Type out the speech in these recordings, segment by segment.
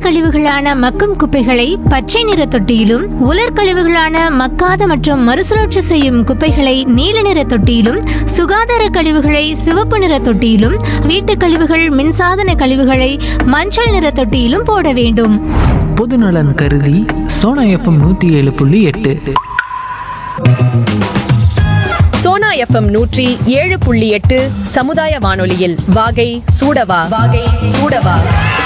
கழிவுகளான மக்கும் குப்பைகளை பச்சை நிற தொட்டியிலும் உலர் கழிவுகளான மக்காத மற்றும் மறுசுழற்சி செய்யும் குப்பைகளை நீல நிற தொட்டியிலும் சுகாதார கழிவுகளை சிவப்பு நிற தொட்டியிலும் வீட்டுக் கழிவுகள் மின்சாதன கழிவுகளை மஞ்சள் நிற தொட்டியிலும் போட வேண்டும் பொதுநலன் கருதி சோனா எஃப்எம் நூற்றி ஏழு புள்ளி எட்டு சோனா எஃப்எம் நூற்றி ஏழு புள்ளி எட்டு சமுதாய வானொலியில் வாகை சூடவா வாகை சூடவா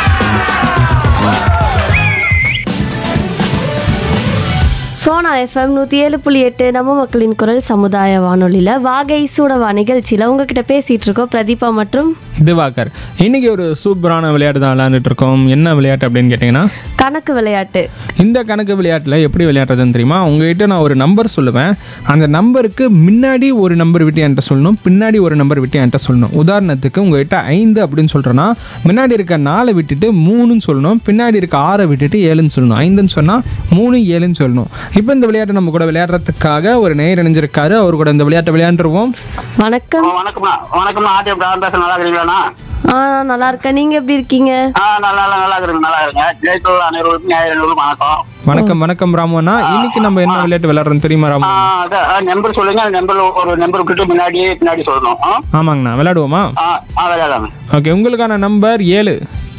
சோனா எஃப்எம் நூற்றி ஏழு புள்ளி எட்டு நம்ம மக்களின் குரல் சமுதாய வானொலியில் வாகை சூடவா நிகழ்ச்சியில் உங்ககிட்ட பேசிகிட்டு இருக்கோம் பிரதீபா மற்றும் திவாகர் இன்னைக்கு ஒரு சூப்பரான விளையாட்டு தான் விளையாண்டுட்டு இருக்கோம் என்ன விளையாட்டு அப்படின்னு கேட்டிங்கன்னா கணக்கு விளையாட்டு இந்த கணக்கு விளையாட்டில் எப்படி விளையாடுறதுன்னு தெரியுமா உங்ககிட்ட நான் ஒரு நம்பர் சொல்லுவேன் அந்த நம்பருக்கு முன்னாடி ஒரு நம்பர் விட்டு என்கிட்ட சொல்லணும் பின்னாடி ஒரு நம்பர் விட்டு என்கிட்ட சொல்லணும் உதாரணத்துக்கு உங்ககிட்ட ஐந்து அப்படின்னு சொல்கிறேன்னா முன்னாடி இருக்க நாலை விட்டுட்டு மூணுன்னு சொல்லணும் பின்னாடி இருக்க ஆறை விட்டுட்டு ஏழுன்னு சொல்லணும் ஐந்துன்னு சொன்னால் மூணு ஏழுன்னு சொல்லணும் இப்போ இந்த விளையாட்டை நம்ம கூட விளையாடுறதுக்காக ஒரு நேர் இணைஞ்சிருக்காரு அவர் கூட இந்த விளையாட்டை விளையாண்டுருவோம் வணக்கம் ஆ, வணக்கம்ண்ணா வணக்கம்ண்ணா ஆர்டிஎம் டான் பேச நல்லா இருக்கிறீங்களாண்ணா ஆ நான் நல்லா இருக்கேன் நீங்கள் எப்படி இருக்கீங்க ஆ நல்லா நல்லா நல்லா இருக்கிறேங்க நல்லா இருங்க ஜெயத்தோல் அனைவருக்கும் ஞாயிறு வணக்கம் வணக்கம் வணக்கம் ராமண்ணா இன்னைக்கு நம்ம என்ன விளையாட்டு விளையாடுறோம் தெரியுமா ஆ, ராமண்ணா அதான் நம்பர் சொல்லுங்க அந்த நம்பர் ஒரு நம்பர் விட்டுட்டு முன்னாடி பின்னாடி சொல்லணும் ஆ? ஆமாங்கண்ணா விளையாடுவோமா ஆ ஆ விளையாடாம ஓகே உங்களுக்கான நம்பர் ஏழு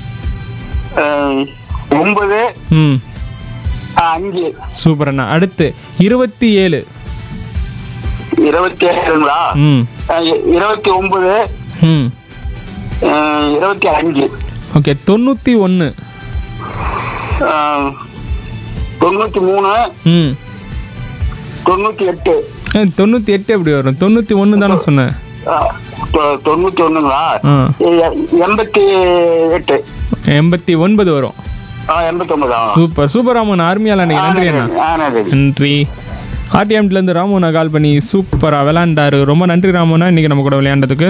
ஒன்பது ம் ஆ, அஞ்சு சூப்பர் அண்ணா அடுத்து இருபத்தி ஏழு இருபத்தி ஏழுங்களா ம் ஆ, இ- இருபத்தி ஒன்பது ம் ஆ, இருபத்தி அஞ்சு ஓகே தொண்ணூற்றி ஒன்று ஆ, தொண்ணூத்தி மூணு ம் தொண்ணூத்தி எட்டு ஏ, தொண்ணூற்றி எட்டு எப்படி வரும் தொண்ணூற்றி ஒன்று தானே சொன்னேன் ஆ, தொ- தொண்ணூத்தி ஒண்ணுங்களா ஆ எ- எண்பத்தி எட்டு எண்பத்தி ஒன்பது வரும் ஆ எண்பத்தி ஒன்பதா சூப்பர் சூப்பர் ராமன் அருமையால அன்னைக்கு நன்றி அண்ணா ஆ நன்றி நன்றி ஆர்டிஎம்லேருந்து ராமண்ணா கால் பண்ணி சூப்பராக விளையாண்டாரு ரொம்ப நன்றி ராமண்ணா இன்னைக்கு நம்ம கூட விளையாண்டதுக்கு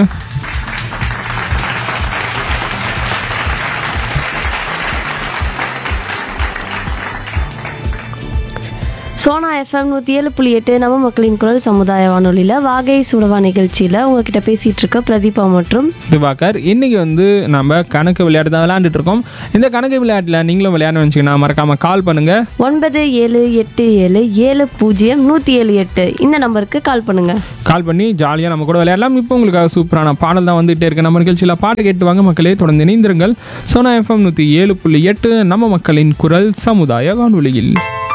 சோனா எஃப்எம் நூற்றி ஏழு புள்ளி எட்டு நம்ம மக்களின் குரல் சமுதாய வானொலியில் வாகை சூடவா நிகழ்ச்சியில் உங்ககிட்ட பேசிகிட்டு இருக்க பிரதீபா மற்றும் திவாகர் இன்னைக்கு வந்து நம்ம கணக்கு விளையாட்டு தான் விளையாண்டுட்டு இருக்கோம் இந்த கணக்கு விளையாட்டில் நீங்களும் விளையாட வச்சிங்கன்னா மறக்காம கால் பண்ணுங்க ஒன்பது ஏழு எட்டு ஏழு ஏழு பூஜ்ஜியம் நூற்றி ஏழு எட்டு இந்த நம்பருக்கு கால் பண்ணுங்கள் கால் பண்ணி ஜாலியாக நம்ம கூட விளையாடலாம் இப்போ உங்களுக்காக சூப்பரான பாடல் தான் வந்துகிட்டே இருக்கு நம்ம நிகழ்ச்சியில் பாட்டு கேட்டு வாங்க மக்களே தொடர்ந்து இணைந்திருங்கள் சோனா எஃப்எம் நூற்றி ஏழு புள்ளி எட்டு நம்ம மக்களின் குரல் சமுதாய வானொலியில்